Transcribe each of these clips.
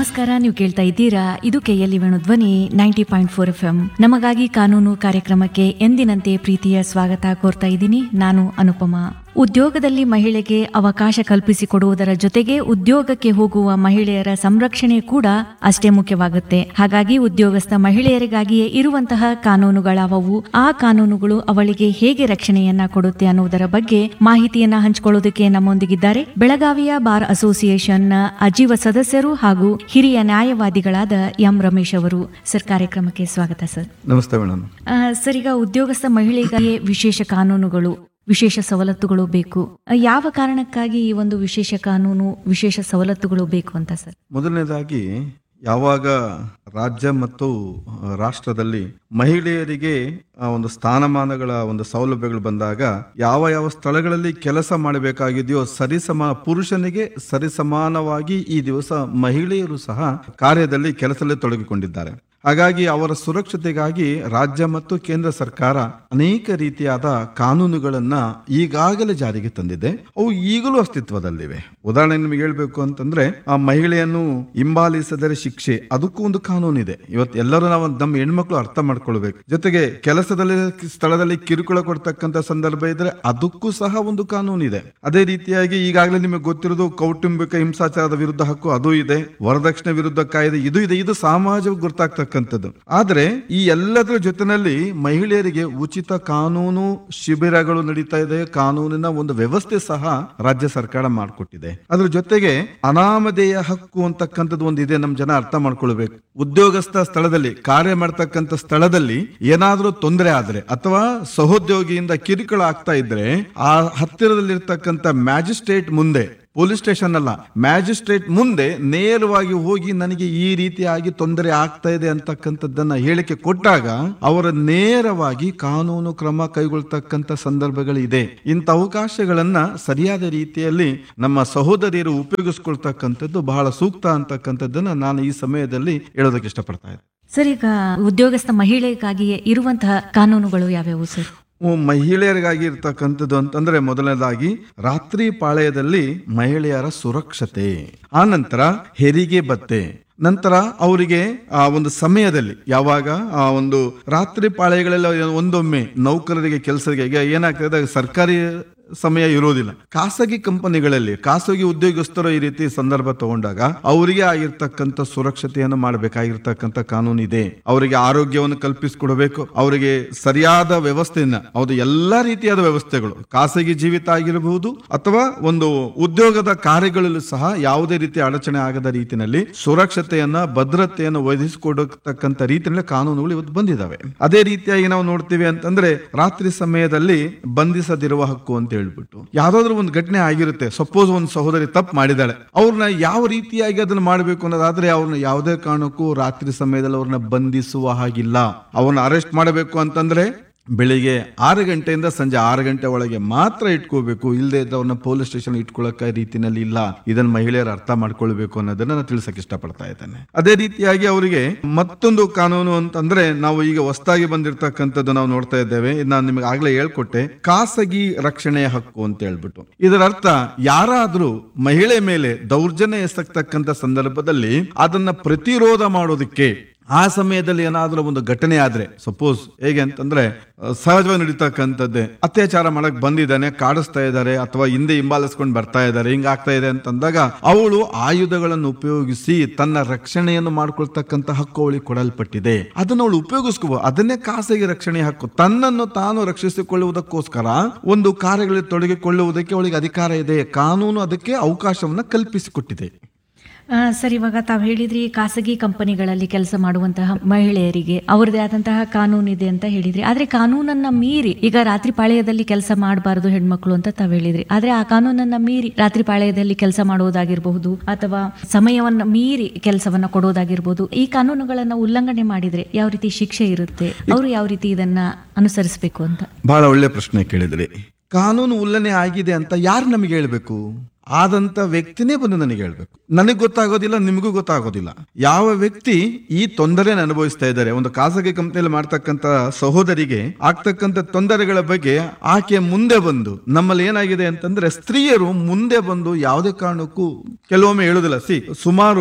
ನಮಸ್ಕಾರ ನೀವು ಕೇಳ್ತಾ ಇದ್ದೀರಾ ಇದು KLE Venu Dhwani ninety point four F M ನಮಗಾಗಿ ಕಾನೂನು ಕಾರ್ಯಕ್ರಮಕ್ಕೆ ಎಂದಿನಂತೆ ಪ್ರೀತಿಯ ಸ್ವಾಗತ ಕೋರ್ತಾ ಇದ್ದೀನಿ ನಾನು ಅನುಪಮ ಉದ್ಯೋಗದಲ್ಲಿ ಮಹಿಳೆಗೆ ಅವಕಾಶ ಕಲ್ಪಿಸಿಕೊಡುವುದರ ಜೊತೆಗೆ ಉದ್ಯೋಗಕ್ಕೆ ಹೋಗುವ ಮಹಿಳೆಯರ ಸಂರಕ್ಷಣೆ ಕೂಡ ಅಷ್ಟೇ ಮುಖ್ಯವಾಗುತ್ತೆ ಹಾಗಾಗಿ ಉದ್ಯೋಗಸ್ಥ ಮಹಿಳೆಯರಿಗಾಗಿಯೇ ಇರುವಂತಹ ಕಾನೂನುಗಳಾವವು ಆ ಕಾನೂನುಗಳು ಅವಳಿಗೆ ಹೇಗೆ ರಕ್ಷಣೆಯನ್ನ ಕೊಡುತ್ತೆ ಅನ್ನುವುದರ ಬಗ್ಗೆ ಮಾಹಿತಿಯನ್ನ ಹಂಚಿಕೊಳ್ಳೋದಕ್ಕೆ ನಮ್ಮೊಂದಿಗಿದ್ದಾರೆ ಬೆಳಗಾವಿಯ ಬಾರ್ ಅಸೋಸಿಯೇಷನ್ನ ಅಜೀವ ಸದಸ್ಯರು ಹಾಗೂ ಹಿರಿಯ ನ್ಯಾಯವಾದಿಗಳಾದ ಎಂ ರಮೇಶ್ ಅವರು ಸರ್ ಕಾರ್ಯಕ್ರಮಕ್ಕೆ ಸ್ವಾಗತ ಸರ್ ನಮಸ್ತೆ ಮೇಡಮ್ ಆ, ಸರ್ ಈಗ ಉದ್ಯೋಗಸ್ಥ ಮಹಿಳೆಗಾಗಿ ವಿಶೇಷ ಕಾನೂನುಗಳು ವಿಶೇಷ ಸವಲತ್ತುಗಳು ಬೇಕು ಆ, ಯಾವ ಕಾರಣಕ್ಕಾಗಿ ಈ ಒಂದು ವಿಶೇಷ ಕಾನೂನು ವಿಶೇಷ ಸವಲತ್ತುಗಳು ಬೇಕು ಅಂತ ಸರ್ ಮೊದಲನೇದಾಗಿ ಯಾವಾಗ ರಾಜ್ಯ ಮತ್ತು ಆ, ರಾಷ್ಟ್ರದಲ್ಲಿ ಮಹಿಳೆಯರಿಗೆ ಆ, ಒಂದು ಸ್ಥಾನಮಾನಗಳ ಒಂದು ಸೌಲಭ್ಯಗಳು ಬಂದಾಗ ಯಾವ ಯಾವ ಸ್ಥಳಗಳಲ್ಲಿ ಕೆಲಸ ಮಾಡಬೇಕಾಗಿದೆಯೋ ಸರಿಸಮ ಪುರುಷನಿಗೆ ಸರಿಸಮಾನವಾಗಿ ಈ ದಿವಸ ಮಹಿಳೆಯರು ಸಹ ಕಾರ್ಯದಲ್ಲಿ ಕೆಲಸದಲ್ಲಿ ತೊಡಗಿಕೊಂಡಿದ್ದಾರೆ ಹಾಗಾಗಿ ಅವರ ಸುರಕ್ಷತೆಗಾಗಿ ರಾಜ್ಯ ಮತ್ತು ಕೇಂದ್ರ ಸರ್ಕಾರ ಅನೇಕ ರೀತಿಯಾದ ಕಾನೂನುಗಳನ್ನ ಈಗಾಗಲೇ ಜಾರಿಗೆ ತಂದಿದೆ ಅವು ಈಗಲೂ ಅಸ್ತಿತ್ವದಲ್ಲಿವೆ ಉದಾಹರಣೆ ನಿಮಗೆ ಹೇಳ್ಬೇಕು ಅಂತಂದ್ರೆ ಆ ಮಹಿಳೆಯನ್ನು ಹಿಂಬಾಲಿಸಿದರೆ ಶಿಕ್ಷೆ ಅದಕ್ಕೂ ಒಂದು ಕಾನೂನು ಇದೆ ಇವತ್ತು ಎಲ್ಲರೂ ನಾವು ನಮ್ಮ ಹೆಣ್ಮಕ್ಳು ಅರ್ಥ ಮಾಡ್ಕೊಳ್ಬೇಕು ಜೊತೆಗೆ ಕೆಲಸದಲ್ಲಿ ಸ್ಥಳದಲ್ಲಿ ಕಿರುಕುಳ ಕೊಡ್ತಕ್ಕಂತ ಸಂದರ್ಭ ಇದ್ರೆ ಅದಕ್ಕೂ ಸಹ ಒಂದು ಕಾನೂನು ಇದೆ ಅದೇ ರೀತಿಯಾಗಿ ಈಗಾಗಲೇ ನಿಮಗೆ ಗೊತ್ತಿರೋದು ಕೌಟುಂಬಿಕ ಹಿಂಸಾಚಾರದ ವಿರುದ್ಧ ಹಕ್ಕು ಅದು ಇದೆ ವರದಕ್ಷಿಣೆ ವಿರುದ್ಧ ಕಾಯ್ದೆ ಇದು ಇದೆ ಇದು ಸಮಾಜಕ್ಕೆ ಗುರ್ತಾಗ್ತಕ್ಕಂಥದ್ದು ಆದ್ರೆ ಈ ಎಲ್ಲದರ ಜೊತೆನಲ್ಲಿ ಮಹಿಳೆಯರಿಗೆ ಉಚಿತ ಕಾನೂನು ಶಿಬಿರಗಳು ನಡೀತಾ ಇದೆ ಕಾನೂನಿನ ಒಂದು ವ್ಯವಸ್ಥೆ ಸಹ ರಾಜ್ಯ ಸರ್ಕಾರ ಮಾಡಿಕೊಟ್ಟಿದೆ ಅದ್ರ ಜೊತೆಗೆ ಅನಾಮಧೇಯ ಹಕ್ಕು ಅಂತಕ್ಕಂಥದ್ದು ಒಂದು ಇದೆ ನಮ್ ಜನ ಅರ್ಥ ಮಾಡ್ಕೊಳ್ಬೇಕು ಉದ್ಯೋಗಸ್ಥ ಸ್ಥಳದಲ್ಲಿ ಕಾರ್ಯ ಮಾಡ್ತಕ್ಕಂಥ ಸ್ಥಳದಲ್ಲಿ ಏನಾದ್ರೂ ತೊಂದರೆ ಆದ್ರೆ ಅಥವಾ ಸಹೋದ್ಯೋಗಿಯಿಂದ ಕಿರುಕುಳ ಆಗ್ತಾ ಇದ್ರೆ ಆ ಹತ್ತಿರದಲ್ಲಿರ್ತಕ್ಕಂಥ ಮ್ಯಾಜಿಸ್ಟ್ರೇಟ್ ಮುಂದೆ ಪೊಲೀಸ್ ಸ್ಟೇಷನ್ ಅಲ್ಲ ಮ್ಯಾಜಿಸ್ಟ್ರೇಟ್ ಮುಂದೆ ನೇರವಾಗಿ ಹೋಗಿ ನನಗೆ ಈ ರೀತಿಯಾಗಿ ತೊಂದರೆ ಆಗ್ತಾ ಇದೆ ಅಂತಕ್ಕಂಥದ್ದನ್ನ ಹೇಳಿಕೆ ಕೊಟ್ಟಾಗ ಅವರ ನೇರವಾಗಿ ಕಾನೂನು ಕ್ರಮ ಕೈಗೊಳ್ತಕ್ಕಂಥ ಸಂದರ್ಭಗಳಿದೆ ಇಂಥ ಅವಕಾಶಗಳನ್ನ ಸರಿಯಾದ ರೀತಿಯಲ್ಲಿ ನಮ್ಮ ಸಹೋದರಿಯರು ಉಪಯೋಗಿಸ್ಕೊಳ್ತಕ್ಕಂಥದ್ದು ಬಹಳ ಸೂಕ್ತ ಅಂತಕ್ಕಂಥದ್ದನ್ನ ನಾನು ಈ ಸಮಯದಲ್ಲಿ ಹೇಳೋದಕ್ಕೆ ಇಷ್ಟಪಡ್ತಾ ಇದ್ದೆ ಸರ್ ಈಗ ಉದ್ಯೋಗಸ್ಥ ಮಹಿಳೆಗಾಗಿಯೇ ಇರುವಂತಹ ಕಾನೂನುಗಳು ಯಾವ್ಯಾವು ಸರ್ ಮಹಿಳೆಯರಿಗಾಗಿ ಇರ್ತಕ್ಕಂಥದ್ದು ಅಂತಂದ್ರೆ ಮೊದಲನೇದಾಗಿ ರಾತ್ರಿ ಪಾಳ್ಯದಲ್ಲಿ ಮಹಿಳೆಯರ ಸುರಕ್ಷತೆ ಆ ನಂತರ ಹೆರಿಗೆ ಭತ್ತೆ ನಂತರ ಅವರಿಗೆ ಆ ಒಂದು ಸಮಯದಲ್ಲಿ ಯಾವಾಗ ಆ ಒಂದು ರಾತ್ರಿ ಪಾಳ್ಯಗಳೆಲ್ಲ ಒಂದೊಮ್ಮೆ ನೌಕರರಿಗೆ ಕೆಲಸಕ್ಕೆ ಈಗ ಏನಾಗ್ತದೆ ಸರ್ಕಾರಿ ಸಮಯ ಇರೋದಿಲ್ಲ ಖಾಸಗಿ ಕಂಪನಿಗಳಲ್ಲಿ ಖಾಸಗಿ ಉದ್ಯೋಗಸ್ಥರು ಈ ರೀತಿ ಸಂದರ್ಭ ತಗೊಂಡಾಗ ಅವರಿಗೆ ಆಗಿರ್ತಕ್ಕಂಥ ಸುರಕ್ಷತೆಯನ್ನು ಮಾಡಬೇಕಾಗಿರ್ತಕ್ಕಂಥ ಕಾನೂನು ಇದೆ ಅವರಿಗೆ ಆರೋಗ್ಯವನ್ನು ಕಲ್ಪಿಸಿಕೊಡಬೇಕು ಅವರಿಗೆ ಸರಿಯಾದ ವ್ಯವಸ್ಥೆಯನ್ನ ಅವ್ರ ಎಲ್ಲಾ ರೀತಿಯಾದ ವ್ಯವಸ್ಥೆಗಳು ಖಾಸಗಿ ಜೀವಿತ ಆಗಿರಬಹುದು ಅಥವಾ ಒಂದು ಉದ್ಯೋಗದ ಕಾರ್ಯಗಳಲ್ಲೂ ಸಹ ಯಾವುದೇ ರೀತಿ ಅಡಚಣೆ ಆಗದ ರೀತಿಯಲ್ಲಿ ಸುರಕ್ಷತೆಯನ್ನ ಭದ್ರತೆಯನ್ನು ಒದಗಿಸಿಕೊಡತಕ್ಕಂಥ ರೀತಿಯಲ್ಲಿ ಕಾನೂನುಗಳು ಇವತ್ತು ಬಂದಿದ್ದಾವೆ ಅದೇ ರೀತಿಯಾಗಿ ನಾವು ನೋಡ್ತೀವಿ ಅಂತಂದ್ರೆ ರಾತ್ರಿ ಸಮಯದಲ್ಲಿ ಬಂಧಿಸದಿರುವ ಹಕ್ಕು ಅಂತ ಹೇಳ್ಬಿಟ್ಟು ಯಾವ್ದಾದ್ರು ಒಂದು ಘಟನೆ ಆಗಿರುತ್ತೆ ಸಪೋಸ್ ಒಂದು ಸಹೋದರಿ ತಪ್ಪು ಮಾಡಿದಾಳೆ ಅವ್ರನ್ನ ಯಾವ ರೀತಿಯಾಗಿ ಅದನ್ನ ಮಾಡಬೇಕು ಅನ್ನೋದಾದ್ರೆ ಅವ್ರನ್ನ ಯಾವುದೇ ಕಾರಣಕ್ಕೂ ರಾತ್ರಿ ಸಮಯದಲ್ಲಿ ಅವ್ರನ್ನ ಬಂಧಿಸುವ ಹಾಗಿಲ್ಲ ಅವ್ರನ್ನ ಅರೆಸ್ಟ್ ಮಾಡಬೇಕು ಅಂತಂದ್ರೆ ಬೆಳಿಗ್ಗೆ ಆರು ಗಂಟೆಯಿಂದ ಸಂಜೆ ಆರು ಗಂಟೆ ಒಳಗೆ ಮಾತ್ರ ಇಟ್ಕೋಬೇಕು ಇಲ್ಲದೆ ಇದ್ದವ್ರನ್ನ ಪೊಲೀಸ್ ಸ್ಟೇಷನ್ ಇಟ್ಕೊಳ್ಳೋಕೆ ರೀತಿನಲ್ಲಿ ಇಲ್ಲ ಇದನ್ನ ಮಹಿಳೆಯರು ಅರ್ಥ ಮಾಡ್ಕೊಳ್ಬೇಕು ಅನ್ನೋದನ್ನ ನಾನು ತಿಳಿಸಕ್ಕೆ ಇಷ್ಟಪಡ್ತಾ ಇದ್ದೇನೆ ಅದೇ ರೀತಿಯಾಗಿ ಅವರಿಗೆ ಮತ್ತೊಂದು ಕಾನೂನು ಅಂತಂದ್ರೆ ನಾವು ಈಗ ಹೊಸದಾಗಿ ಬಂದಿರತಕ್ಕಂಥದ್ದು ನಾವು ನೋಡ್ತಾ ಇದ್ದೇವೆ ಇದ್ ನಾನು ನಿಮಗೆ ಆಗ್ಲೇ ಹೇಳ್ಕೊಟ್ಟೆ ಖಾಸಗಿ ರಕ್ಷಣೆಯ ಹಕ್ಕು ಅಂತ ಹೇಳ್ಬಿಟ್ಟು ಇದರ ಅರ್ಥ ಯಾರಾದ್ರೂ ಮಹಿಳೆ ಮೇಲೆ ದೌರ್ಜನ್ಯ ಎಸಕ್ತಕ್ಕಂಥ ಸಂದರ್ಭದಲ್ಲಿ ಅದನ್ನ ಪ್ರತಿರೋಧ ಮಾಡೋದಕ್ಕೆ ಆ ಸಮಯದಲ್ಲಿ ಏನಾದ್ರೂ ಒಂದು ಘಟನೆ ಆದ್ರೆ ಸಪೋಸ್ ಹೇಗೆ ಅಂತಂದ್ರೆ ಅಹ್, ಸಹಜವಾಗಿ ನಡೀತಕ್ಕಂಥದ್ದೇ ಅತ್ಯಾಚಾರ ಮಾಡಕ್ ಬಂದಿದ್ದಾನೆ ಕಾಡಿಸ್ತಾ ಇದ್ದಾರೆ ಅಥವಾ ಹಿಂದೆ ಹಿಂಬಾಲಿಸ್ಕೊಂಡು ಬರ್ತಾ ಇದ್ದಾರೆ ಹಿಂಗ ಆಗ್ತಾ ಇದೆ ಅಂತಂದಾಗ ಅವಳು ಆಯುಧಗಳನ್ನು ಉಪಯೋಗಿಸಿ ತನ್ನ ರಕ್ಷಣೆಯನ್ನು ಮಾಡ್ಕೊಳ್ತಕ್ಕಂಥ ಹಕ್ಕು ಅವಳಿಗೆ ಕೊಡಲ್ಪಟ್ಟಿದೆ ಅದನ್ನ ಅವಳು ಉಪಯೋಗಿಸ್ಕೋ ಅದನ್ನೇ ಖಾಸಗಿ ರಕ್ಷಣೆ ಹಕ್ಕು ತನ್ನನ್ನು ತಾನು ರಕ್ಷಿಸಿಕೊಳ್ಳುವುದಕ್ಕೋಸ್ಕರ ಒಂದು ಕಾರ್ಯಗಳಲ್ಲಿ ತೊಡಗಿಕೊಳ್ಳುವುದಕ್ಕೆ ಅವಳಿಗೆ ಅಧಿಕಾರ ಇದೆ ಕಾನೂನು ಅದಕ್ಕೆ ಅವಕಾಶವನ್ನ ಕಲ್ಪಿಸಿಕೊಟ್ಟಿದೆ ಆ, ಸರ್ ಇವಾಗ ತಾವು ಹೇಳಿದ್ರಿ ಖಾಸಗಿ ಕಂಪನಿಗಳಲ್ಲಿ ಕೆಲಸ ಮಾಡುವಂತಹ ಮಹಿಳೆಯರಿಗೆ ಅವರದೇ ಆದಂತಹ ಕಾನೂನು ಇದೆ ಅಂತ ಹೇಳಿದ್ರಿ ಆದ್ರೆ ಕಾನೂನನ್ನ ಮೀರಿ ಈಗ ರಾತ್ರಿ ಪಾಳ್ಯದಲ್ಲಿ ಕೆಲಸ ಮಾಡಬಾರದು ಹೆಣ್ಮಕ್ಳು ಅಂತ ತಾವು ಹೇಳಿದ್ರಿ ಆದ್ರೆ ಆ ಕಾನೂನನ್ನ ಮೀರಿ ರಾತ್ರಿ ಪಾಳ್ಯದಲ್ಲಿ ಕೆಲಸ ಮಾಡುವುದಾಗಿರಬಹುದು ಅಥವಾ ಸಮಯವನ್ನ ಮೀರಿ ಕೆಲಸವನ್ನ ಕೊಡೋದಾಗಿರ್ಬೋದು ಈ ಕಾನೂನುಗಳನ್ನ ಉಲ್ಲಂಘನೆ ಮಾಡಿದ್ರೆ ಯಾವ ರೀತಿ ಶಿಕ್ಷೆ ಇರುತ್ತೆ ಅವರು ಯಾವ ರೀತಿ ಇದನ್ನ ಅನುಸರಿಸಬೇಕು ಅಂತ ಬಹಳ ಒಳ್ಳೆ ಪ್ರಶ್ನೆ ಕೇಳಿದ್ರಿ ಕಾನೂನು ಉಲ್ಲಂಘನೆ ಆಗಿದೆ ಅಂತ ಯಾರು ನಮಗೆ ಹೇಳ್ಬೇಕು ಆದಂತ ವ್ಯಕ್ತಿನೇ ಬಂದು ನನಗೆ ಹೇಳ್ಬೇಕು ನನಗೆ ಗೊತ್ತಾಗೋದಿಲ್ಲ ನಿಮಗೂ ಗೊತ್ತಾಗೋದಿಲ್ಲ ಯಾವ ವ್ಯಕ್ತಿ ಈ ತೊಂದರೆನ ಅನುಭವಿಸ್ತಾ ಇದ್ದಾರೆ ಒಂದು ಖಾಸಗಿ ಕಂಪನಿಯಲ್ಲಿ ಮಾಡ್ತಕ್ಕಂತ ಸಹೋದರಿಗೆ ಆಗ್ತಕ್ಕಂತ ತೊಂದರೆಗಳ ಬಗ್ಗೆ ಆಕೆ ಮುಂದೆ ಬಂದು ನಮ್ಮಲ್ಲಿ ಏನಾಗಿದೆ ಅಂತಂದ್ರೆ ಸ್ತ್ರೀಯರು ಮುಂದೆ ಬಂದು ಯಾವುದೇ ಕಾರಣಕ್ಕೂ ಕೆಲವೊಮ್ಮೆ ಹೇಳುದಿಲ್ಲ ಸಿ ಸುಮಾರು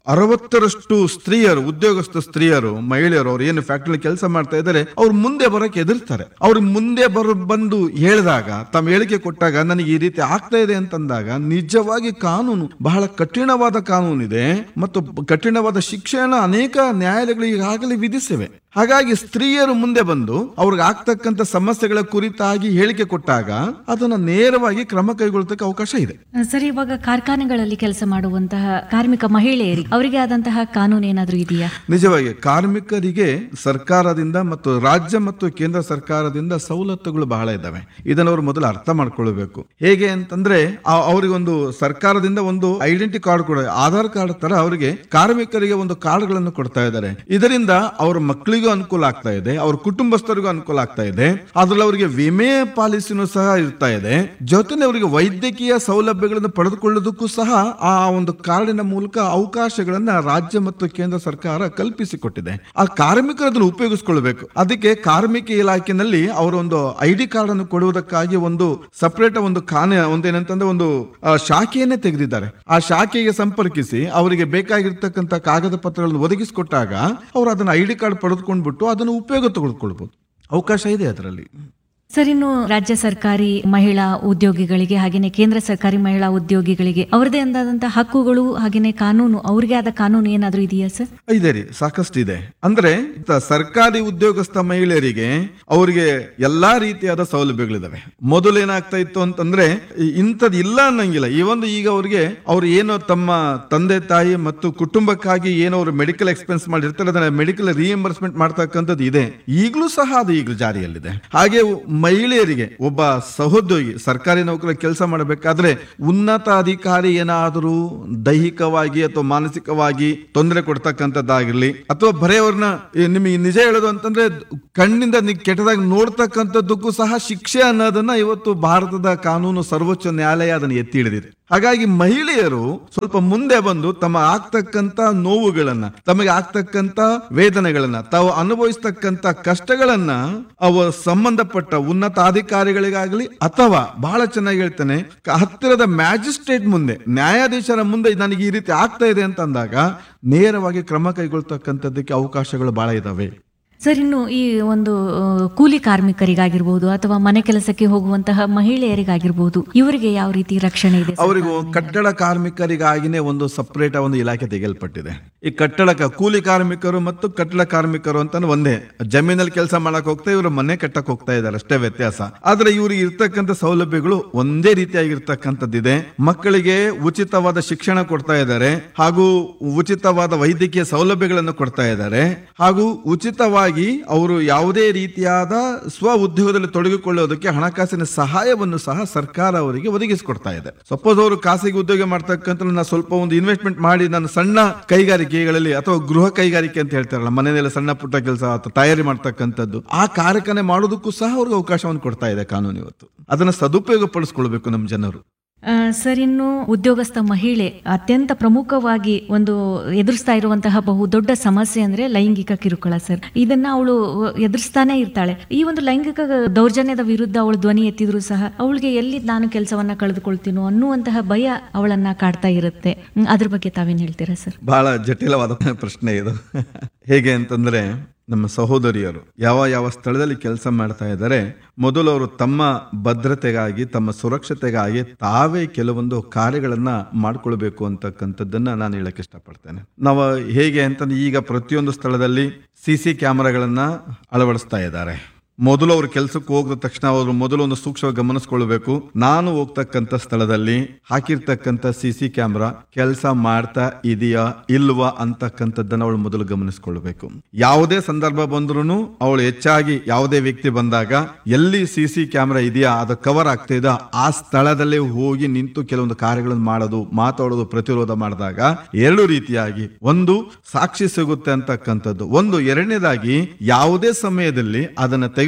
ಅರವತ್ತರಷ್ಟು ಸ್ತ್ರೀಯರು ಉದ್ಯೋಗಸ್ಥ ಸ್ತ್ರೀಯರು ಮಹಿಳೆಯರು ಅವ್ರು ಏನು ಫ್ಯಾಕ್ಟರಿ ಕೆಲಸ ಮಾಡ್ತಾ ಇದ್ದಾರೆ ಅವ್ರು ಮುಂದೆ ಬರೋಕೆ ಎದುರ್ತಾರೆ ಅವ್ರು ಮುಂದೆ ಬರೋ ಬಂದು ಹೇಳಿದಾಗ ತಮ್ಮ ಹೇಳಿಕೆ ಕೊಟ್ಟಾಗ ನನಗೆ ಈ ರೀತಿ ಆಗ್ತಾ ಇದೆ ಅಂತಂದಾಗ ನಿಜವಾಗಿ ಕಾನೂನು ಬಹಳ ಕಠಿಣವಾದ ಕಾನೂನು ಇದೆ ಮತ್ತು ಕಠಿಣವಾದ ಶಿಕ್ಷೆಯನ್ನು ಅನೇಕ ನ್ಯಾಯಾಲಯಗಳು ಈಗಾಗಲೇ ವಿಧಿಸಿವೆ ಹಾಗಾಗಿ ಸ್ತ್ರೀಯರು ಮುಂದೆ ಬಂದು ಅವ್ರಿಗೆ ಆಗ್ತಕ್ಕಂಥ ಸಮಸ್ಯೆಗಳ ಕುರಿತಾಗಿ ಹೇಳಿಕೆ ಕೊಟ್ಟಾಗ ಅದನ್ನ ನೇರವಾಗಿ ಕ್ರಮ ಕೈಗೊಳ್ಳತಕ್ಕ ಅವಕಾಶ ಇದೆ ಸರ್ ಇವಾಗ ಕಾರ್ಖಾನೆಗಳಲ್ಲಿ ಕೆಲಸ ಮಾಡುವಂತಹ ಕಾರ್ಮಿಕ ಮಹಿಳೆಯರಿಗೆ ಅವರಿಗೆ ಆದಂತಹ ಕಾನೂನು ಏನಾದ್ರೂ ಇದೆಯಾ ನಿಜವಾಗಿ ಕಾರ್ಮಿಕರಿಗೆ ಸರ್ಕಾರದಿಂದ ಮತ್ತು ರಾಜ್ಯ ಮತ್ತು ಕೇಂದ್ರ ಸರ್ಕಾರದಿಂದ ಸವಲತ್ತುಗಳು ಬಹಳ ಇದ್ದಾವೆ ಇದನ್ನು ಅವರು ಮೊದಲು ಅರ್ಥ ಮಾಡ್ಕೊಳ್ಬೇಕು ಹೇಗೆ ಅಂತಂದ್ರೆ ಆ- ಅವರಿಗೊಂದು ಸರ್ಕಾರದಿಂದ ಒಂದು ಐಡೆಂಟಿ ಕಾರ್ಡ್ ಕೂಡ ಆಧಾರ್ ಕಾರ್ಡ್ ತರ ಅವರಿಗೆ ಕಾರ್ಮಿಕರಿಗೆ ಒಂದು ಕಾರ್ಡ್ಗಳನ್ನು ಕೊಡ್ತಾ ಇದ್ದಾರೆ ಇದರಿಂದ ಅವರ ಮಕ್ಕಳಿಗೂ ಅನುಕೂಲ ಆಗ್ತಾ ಇದೆ ಅವ್ರ ಕುಟುಂಬಸ್ಥರಿಗೂ ಅನುಕೂಲ ಆಗ್ತಾ ಇದೆ ಅದ್ರಲ್ಲಿ ಅವರಿಗೆ ವಿಮೆ ಪಾಲಿಸಿನೂ ಸಹ ಇರ್ತಾ ಇದೆ ಜೊತೆನೆ ಅವರಿಗೆ ವೈದ್ಯಕೀಯ ಸೌಲಭ್ಯಗಳನ್ನು ಪಡೆದುಕೊಳ್ಳೋದಕ್ಕೂ ಸಹ ಆ ಒಂದು ಕಾರ್ಡಿನ ಮೂಲಕ ಅವಕಾಶಗಳನ್ನ ರಾಜ್ಯ ಮತ್ತು ಕೇಂದ್ರ ಸರ್ಕಾರ ಕಲ್ಪಿಸಿಕೊಟ್ಟಿದೆ ಆ ಕಾರ್ಮಿಕರು ಅದನ್ನು ಉಪಯೋಗಿಸ್ಕೊಳ್ಬೇಕು ಅದಕ್ಕೆ ಕಾರ್ಮಿಕ ಇಲಾಖೆನಲ್ಲಿ ಅವರ ಒಂದು ಐ ಡಿ ಕಾರ್ಡ್ ಅನ್ನು ಕೊಡುವುದಕ್ಕಾಗಿ ಒಂದು ಸಪರೇಟ್ ಒಂದು ಖಾನೆ ಒಂದು ಏನಂತಂದ್ರೆ ಒಂದು ಆ, ಶಾಖೆಯನ್ನೇ ತೆಗೆದಿದ್ದಾರೆ ಆ ಶಾಖೆಗೆ ಸಂಪರ್ಕಿಸಿ ಅವರಿಗೆ ಬೇಕಾಗಿರ್ತಕ್ಕಂಥ ಕಾಗದ ಪತ್ರಗಳನ್ನು ಒದಗಿಸಿಕೊಟ್ಟಾಗ ಅವರು ಅದನ್ನ ಐ ಡಿ ಕಾರ್ಡ್ ಪಡೆದುಕೊಂಡ್ಬಿಟ್ಟು ಅದನ್ನು ಉಪಯೋಗ ತೆಗೆದುಕೊಳ್ಬಹುದು ಅವಕಾಶ ಇದೆ ಅದರಲ್ಲಿ ಸರ್ ಇನ್ನು ರಾಜ್ಯ ಸರ್ಕಾರಿ ಮಹಿಳಾ ಉದ್ಯೋಗಿಗಳಿಗೆ ಹಾಗೇನೆ ಕೇಂದ್ರ ಸರ್ಕಾರಿ ಮಹಿಳಾ ಉದ್ಯೋಗಿಗಳಿಗೆ ಅವರದೇ ಆದಂತಹ ಹಕ್ಕುಗಳು ಹಾಗೇನೆ ಕಾನೂನು ಅವ್ರಿಗೆ ಆದ ಕಾನೂನು ಏನಾದ್ರೂ ಇದೆಯಾ ಸರ್ ಇದೆ ರೀ ಸಾಕಷ್ಟು ಇದೆ ಅಂದ್ರೆ ಇತ್ತ ಸರ್ಕಾರಿ ಉದ್ಯೋಗಸ್ಥ ಮಹಿಳೆಯರಿಗೆ ಅವರಿಗೆ ಎಲ್ಲಾ ರೀತಿಯಾದ ಸೌಲಭ್ಯಗಳಿದಾವೆ ಮೊದಲು ಏನಾಗ್ತಾ ಇತ್ತು ಅಂತಂದ್ರೆ ಈ- ಇಂಥದ್ದು ಇಲ್ಲ ಅನ್ನಂಗಿಲ್ಲ ಈ ಒಂದು ಈಗ ಅವ್ರಿಗೆ ಅವ್ರು ಏನೋ ತಮ್ಮ ತಂದೆ ತಾಯಿ ಮತ್ತು ಕುಟುಂಬಕ್ಕಾಗಿ ಏನೋ ಅವರು ಮೆಡಿಕಲ್ ಎಕ್ಸ್ಪೆನ್ಸ್ ಮಾಡಿರ್ತಾರೆ ಅದನ್ನ ಮೆಡಿಕಲ್ ರಿಎಂಬರ್ಸ್ಮೆಂಟ್ ಮಾಡ್ತಕ್ಕಂಥದ್ದು ಇದೆ ಈಗಲೂ ಸಹ ಅದು ಈಗಲೂ ಜಾರಿಯಲ್ಲಿದೆ ಹಾಗೆ ಮಹಿಳೆಯರಿಗೆ ಒಬ್ಬ ಸಹೋದ್ಯೋಗಿ ಸರ್ಕಾರಿ ನೌಕರ ಕೆಲಸ ಮಾಡಬೇಕಾದ್ರೆ ಉನ್ನತ ಅಧಿಕಾರಿ ಏನಾದರೂ ದೈಹಿಕವಾಗಿ ಅಥವಾ ಮಾನಸಿಕವಾಗಿ ತೊಂದರೆ ಕೊಡ್ತಕ್ಕಂಥದ್ದಾಗಿರ್ಲಿ ಅಥವಾ ಬರೇ ಅವ್ರನ್ನ ಈ ನಿಮಗೆ ನಿಜ ಹೇಳೋದು ಅಂತಂದ್ರೆ ಕಣ್ಣಿಂದ ನೀವು ಕೆಟ್ಟದಾಗಿ ನೋಡ್ತಕ್ಕಂಥದ್ದಕ್ಕೂ ಸಹ ಶಿಕ್ಷೆ ಅನ್ನೋದನ್ನ ಇವತ್ತು ಭಾರತದ ಕಾನೂನು ಸರ್ವೋಚ್ಚ ನ್ಯಾಯಾಲಯ ಅದನ್ನು ಎತ್ತಿ ಹಿಡಿದಿದೆ ಹಾಗಾಗಿ ಮಹಿಳೆಯರು ಸ್ವಲ್ಪ ಮುಂದೆ ಬಂದು ತಮ್ಮ ಆಗ್ತಕ್ಕಂತ ನೋವುಗಳನ್ನ ತಮಗೆ ಆಗ್ತಕ್ಕಂತ ವೇದನೆಗಳನ್ನ ತಾವು ಅನುಭವಿಸ್ತಕ್ಕಂತ ಕಷ್ಟಗಳನ್ನ ಅವ ಸಂಬಂಧಪಟ್ಟ ಉನ್ನತ ಅಧಿಕಾರಿಗಳಿಗಾಗಲಿ ಅಥವಾ ಬಹಳ ಚೆನ್ನಾಗಿ ಹೇಳ್ತಾನೆ ಕ- ಹತ್ತಿರದ ಮ್ಯಾಜಿಸ್ಟ್ರೇಟ್ ಮುಂದೆ ನ್ಯಾಯಾಧೀಶರ ಮುಂದೆ ನನಗೆ ಈ ರೀತಿ ಆಗ್ತಾ ಇದೆ ಅಂತ ಅಂದಾಗ ನೇರವಾಗಿ ಕ್ರಮ ಕೈಗೊಳ್ತಕ್ಕಂಥದ್ದಕ್ಕೆ ಅವಕಾಶಗಳು ಬಹಳ ಇದಾವೆ ಸರ್ ಇನ್ನು ಈ ಒಂದು ಆ, ಕೂಲಿ ಕಾರ್ಮಿಕರಿಗಾಗಿರ್ಬೋದು ಅಥವಾ ಮನೆ ಕೆಲಸಕ್ಕೆ ಹೋಗುವಂತಹ ಮಹಿಳೆಯರಿಗಾಗಿರ್ಬೋದು ಇವರಿಗೆ ಯಾವ ರೀತಿ ರಕ್ಷಣೆ ಇದೆ ಸರ್? ಅವರಿಗೂ ಕಟ್ಟಡ ಕಾರ್ಮಿಕರಿಗಾಗಿನೇ ಒಂದು ಸಪರೇಟ್ ಒಂದು ಇಲಾಖೆ ತೆಗೆಯಲ್ಪಟ್ಟಿದೆ ಈ ಕಟ್ಟಡ ಕ- ಕೂಲಿ ಕಾರ್ಮಿಕರು ಮತ್ತು ಕಟ್ಟಡ ಕಾರ್ಮಿಕರು ಅಂತ ಒಂದೇ ಜಮೀನಲ್ಲಿ ಕೆಲಸ ಮಾಡಕ್ ಹೋಗ್ತಾ ಇವರು ಮನೆ ಕಟ್ಟಕ್ ಹೋಗ್ತಾ ಇದ್ದಾರೆ ಅಷ್ಟೇ ವ್ಯತ್ಯಾಸ ಆದ್ರೆ ಇವ್ರಿಗೆ ಇರ್ತಕ್ಕಂಥ ಸೌಲಭ್ಯಗಳು ಒಂದೇ ರೀತಿಯಾಗಿರ್ತಕ್ಕಂಥದ್ದಿದೆ ಮಕ್ಕಳಿಗೆ ಉಚಿತವಾದ ಶಿಕ್ಷಣ ಕೊಡ್ತಾ ಇದ್ದಾರೆ ಹಾಗೂ ಉಚಿತವಾದ ವೈದ್ಯಕೀಯ ಸೌಲಭ್ಯಗಳನ್ನು ಕೊಡ್ತಾ ಇದ್ದಾರೆ ಹಾಗೂ ಉಚಿತವಾಗಿ ಅವರು ಯಾವುದೇ ರೀತಿಯಾದ ಸ್ವ ಉದ್ಯೋಗದಲ್ಲಿ ತೊಡಗಿಕೊಳ್ಳೋದಕ್ಕೆ ಹಣಕಾಸಿನ ಸಹಾಯವನ್ನು ಸಹ ಸರ್ಕಾರ ಅವರಿಗೆ ಒದಗಿಸಿಕೊಡ್ತಾ ಇದೆ ಸಪೋಸ್ ಅವರು ಖಾಸಗಿ ಉದ್ಯೋಗ ಮಾಡ್ತಕ್ಕಂಥ ನಾನು ಸ್ವಲ್ಪ ಒಂದು ಇನ್ವೆಸ್ಟ್ಮೆಂಟ್ ಮಾಡಿ ನಾನು ಸಣ್ಣ ಕೈಗಾರಿಕೆಗಳಲ್ಲಿ ಅಥವಾ ಗೃಹ ಕೈಗಾರಿಕೆ ಅಂತ ಹೇಳ್ತಾರಲ್ಲ ಮನೆಯಲ್ಲಿ ಸಣ್ಣ ಪುಟ್ಟ ಕೆಲಸ ಅಥವಾ ತಯಾರಿ ಮಾಡ್ತಕ್ಕಂಥದ್ದು ಆ ಕಾರ್ಯಕನೆ ಮಾಡೋದಕ್ಕೂ ಸಹ ಅವ್ರಿಗೆ ಅವಕಾಶವನ್ನು ಕೊಡ್ತಾ ಇದೆ ಕಾನೂನು ಇವತ್ತು ಅದನ್ನ ಸದುಪಯೋಗ ಪಡಿಸ್ಕೊಳ್ಬೇಕು ನಮ್ಮ ಜನರು ಆ, ಸರ್ ಇನ್ನು ಉದ್ಯೋಗಸ್ಥ ಮಹಿಳೆ ಅತ್ಯಂತ ಪ್ರಮುಖವಾಗಿ ಒಂದು ಎದುರಿಸ್ತಾ ಇರುವಂತಹ ಬಹು ದೊಡ್ಡ ಸಮಸ್ಯೆ ಅಂದ್ರೆ ಲೈಂಗಿಕ ಕಿರುಕುಳ ಸರ್ ಇದನ್ನ ಅವಳು ಎದುರಿಸ್ತಾನೆ ಇರ್ತಾಳೆ ಈ ಒಂದು ಲೈಂಗಿಕ ದೌರ್ಜನ್ಯದ ವಿರುದ್ಧ ಅವಳು ಧ್ವನಿ ಎತ್ತಿದ್ರು ಸಹ ಅವಳಿಗೆ ಎಲ್ಲಿ ನಾನು ಕೆಲಸವನ್ನ ಕಳೆದುಕೊಳ್ತೀನೋ ಅನ್ನುವಂತಹ ಭಯ ಅವಳನ್ನ ಕಾಡ್ತಾ ಇರುತ್ತೆ ಹ್ಮ್, ಅದ್ರ ಬಗ್ಗೆ ತಾವೇನ್ ಹೇಳ್ತೀರಾ ಸರ್ ಬಹಳ ಜಟಿಲವಾದ ಪ್ರಶ್ನೆ ಇದು ಹೇಗೆ ಅಂತಂದ್ರೆ ನಮ್ಮ ಸಹೋದರಿಯರು ಯಾವ ಯಾವ ಸ್ಥಳದಲ್ಲಿ ಕೆಲಸ ಮಾಡ್ತಾ ಇದ್ದಾರೆ ಮೊದಲು ಅವರು ತಮ್ಮ ಭದ್ರತೆಗಾಗಿ ತಮ್ಮ ಸುರಕ್ಷತೆಗಾಗಿ ತಾವೇ ಕೆಲವೊಂದು ಕಾರ್ಯಗಳನ್ನ ಮಾಡ್ಕೊಳ್ಬೇಕು ಅಂತಕ್ಕಂಥದ್ದನ್ನ ನಾನು ಹೇಳಕ್ ಇಷ್ಟಪಡ್ತೇನೆ ನಾವು ಹೇಗೆ ಅಂತಂದ್ರೆ ಈಗ ಪ್ರತಿಯೊಂದು ಸ್ಥಳದಲ್ಲಿ ಸಿ ಸಿ ಕ್ಯಾಮರಾಗಳನ್ನ ಅಳವಡಿಸ್ತಾ ಇದ್ದಾರೆ ಮೊದಲು ಅವ್ರ ಕೆಲಸಕ್ಕೆ ಹೋಗಿದ ತಕ್ಷಣ ಅವರು ಮೊದಲು ಒಂದು ಸೂಕ್ಷ್ಮ ಗಮನಿಸ್ಕೊಳ್ಬೇಕು ನಾನು ಹೋಗ್ತಕ್ಕಂಥ ಸ್ಥಳದಲ್ಲಿ ಹಾಕಿರ್ತಕ್ಕಂಥ ಸಿ ಸಿ ಕ್ಯಾಮ್ರಾ ಕೆಲಸ ಮಾಡ್ತಾ ಇದೆಯಾ ಇಲ್ವಾ ಅಂತಕ್ಕಂಥದ್ದನ್ನ ಅವಳು ಮೊದಲು ಗಮನಿಸ್ಕೊಳ್ಬೇಕು ಯಾವುದೇ ಸಂದರ್ಭ ಬಂದ್ರು ಅವಳು ಹೆಚ್ಚಾಗಿ ಯಾವುದೇ ವ್ಯಕ್ತಿ ಬಂದಾಗ ಎಲ್ಲಿ ಸಿ ಸಿ ಕ್ಯಾಮ್ರಾ ಇದೆಯಾ ಅದು ಕವರ್ ಆಗ್ತಾ ಇದೆಯಾ ಆ ಸ್ಥಳದಲ್ಲೇ ಹೋಗಿ ನಿಂತು ಕೆಲವೊಂದು ಕಾರ್ಯಗಳನ್ನು ಮಾಡೋದು ಮಾತಾಡೋದು ಪ್ರತಿರೋಧ ಮಾಡಿದಾಗ ಎರಡು ರೀತಿಯಾಗಿ ಒಂದು ಸಾಕ್ಷಿ ಸಿಗುತ್ತೆ ಅಂತಕ್ಕಂಥದ್ದು ಒಂದು ಎರಡನೇದಾಗಿ ಯಾವುದೇ ಸಮಯದಲ್ಲಿ ಅದನ್ನ ತೆಗೆದು